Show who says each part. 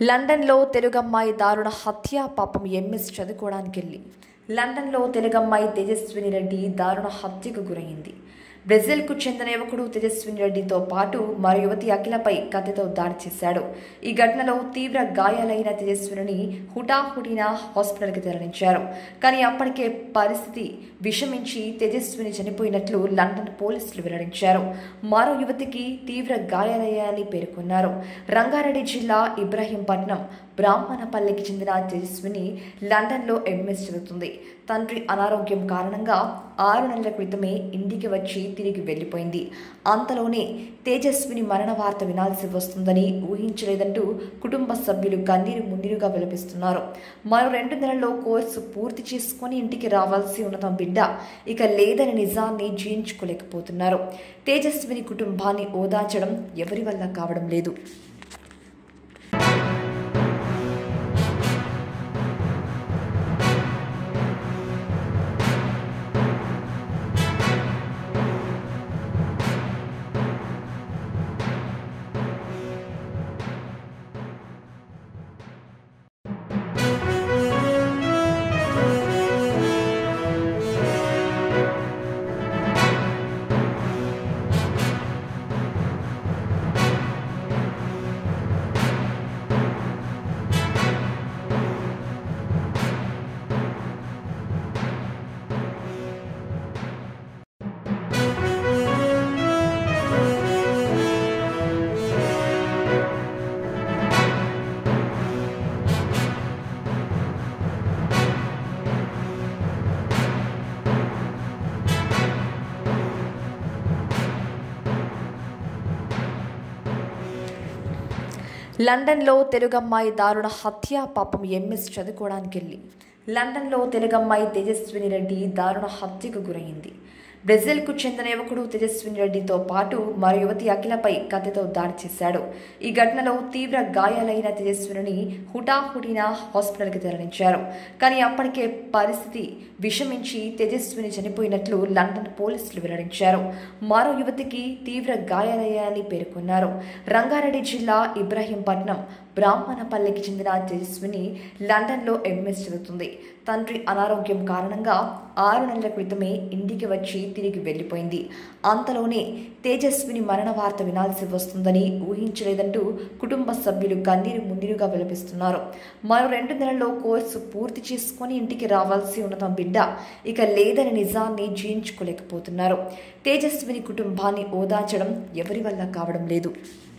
Speaker 1: లండన్లో తెలుగమ్మాయి దారుణ హత్య పాపం ఎంఎస్ చదువుకోవడానికి వెళ్ళి లండన్లో తెలుగమ్మాయి తేజస్విని రెడ్డి దారుణ హత్యకు గురైంది బ్రెజిల్కు చెందిన యువకుడు తేజస్విని రెడ్డితో పాటు మరో యువతి అఖిలపై కత్తితో దాడి చేశాడు ఈ ఘటనలో తీవ్ర గాయాలైన తేజస్విని హుటాహుటిన హాస్పిటల్కి తరలించారు కానీ అప్పటికే పరిస్థితి విషమించి తేజస్విని చనిపోయినట్లు లండన్ పోలీసులు వెల్లడించారు మరో యువతికి తీవ్ర గాయాలయ్యాయని పేర్కొన్నారు రంగారెడ్డి జిల్లా ఇబ్రహీంపట్నం బ్రాహ్మణపల్లికి చెందిన తేజస్విని లండన్లో ఎంఎస్ చదువుతుంది తండ్రి అనారోగ్యం కారణంగా ఆరు నెలల క్రితమే ఇంటికి వచ్చి తిరిగి వెళ్ళిపోయింది అంతలోనే తేజస్విని మరణ వార్త వినాల్సి వస్తుందని ఊహించలేదంటూ కుటుంబ సభ్యులు కన్నీరు మున్నీరుగా విలపిస్తున్నారు మరో రెండు నెలల్లో కోర్సు పూర్తి చేసుకొని ఇంటికి రావాల్సి ఉన్న తమ బిడ్డ ఇక లేదని నిజాన్ని జీర్ణించుకోలేకపోతున్నారు తేజస్విని కుటుంబాన్ని ఓదార్చడం ఎవరి వల్ల కావడం లేదు లండన్లో తెలుగమ్మాయి దారుణ హత్య పాపం ఎంఎస్ చదువుకోవడానికి వెళ్ళి లండన్లో తెలుగమ్మాయి తేజస్విని రెడ్డి దారుణ హత్యకు గురైంది బ్రెజిల్కు చెందిన యువకుడు తేజస్విని రెడ్డితో పాటు మరో యువతి అఖిలపై కత్తితో దాడి చేశాడు ఈ ఘటనలో తీవ్ర గాయాలైన తేజస్విని హుటాహుటిన హాస్పిటల్కి తరలించారు కానీ అప్పటికే పరిస్థితి విషమించి తేజస్విని చనిపోయినట్లు లండన్ పోలీసులు వెల్లడించారు మరో యువతికి తీవ్ర గాయాలయ్యాయని పేర్కొన్నారు రంగారెడ్డి జిల్లా ఇబ్రహీంపట్నం బ్రాహ్మణపల్లికి చెందిన తేజస్విని లండన్లో ఎంఎస్ చదువుతుంది తండ్రి అనారోగ్యం కారణంగా ఆరు నెలల క్రితమే ఇంటికి వచ్చి తిరిగి వెళ్ళిపోయింది అంతలోనే తేజస్విని మరణ వార్త వినాల్సి వస్తుందని ఊహించలేదంటూ కుటుంబ సభ్యులు కన్నీరు మున్నీరుగా విలపిస్తున్నారు మరో రెండు నెలల్లో కోర్సు పూర్తి చేసుకొని ఇంటికి రావాల్సి ఉన్న తమ బిడ్డ ఇక లేదని నిజాన్ని జీర్ణించుకోలేకపోతున్నారు తేజస్విని కుటుంబాన్ని ఓదార్చడం ఎవరి వల్ల కావడం లేదు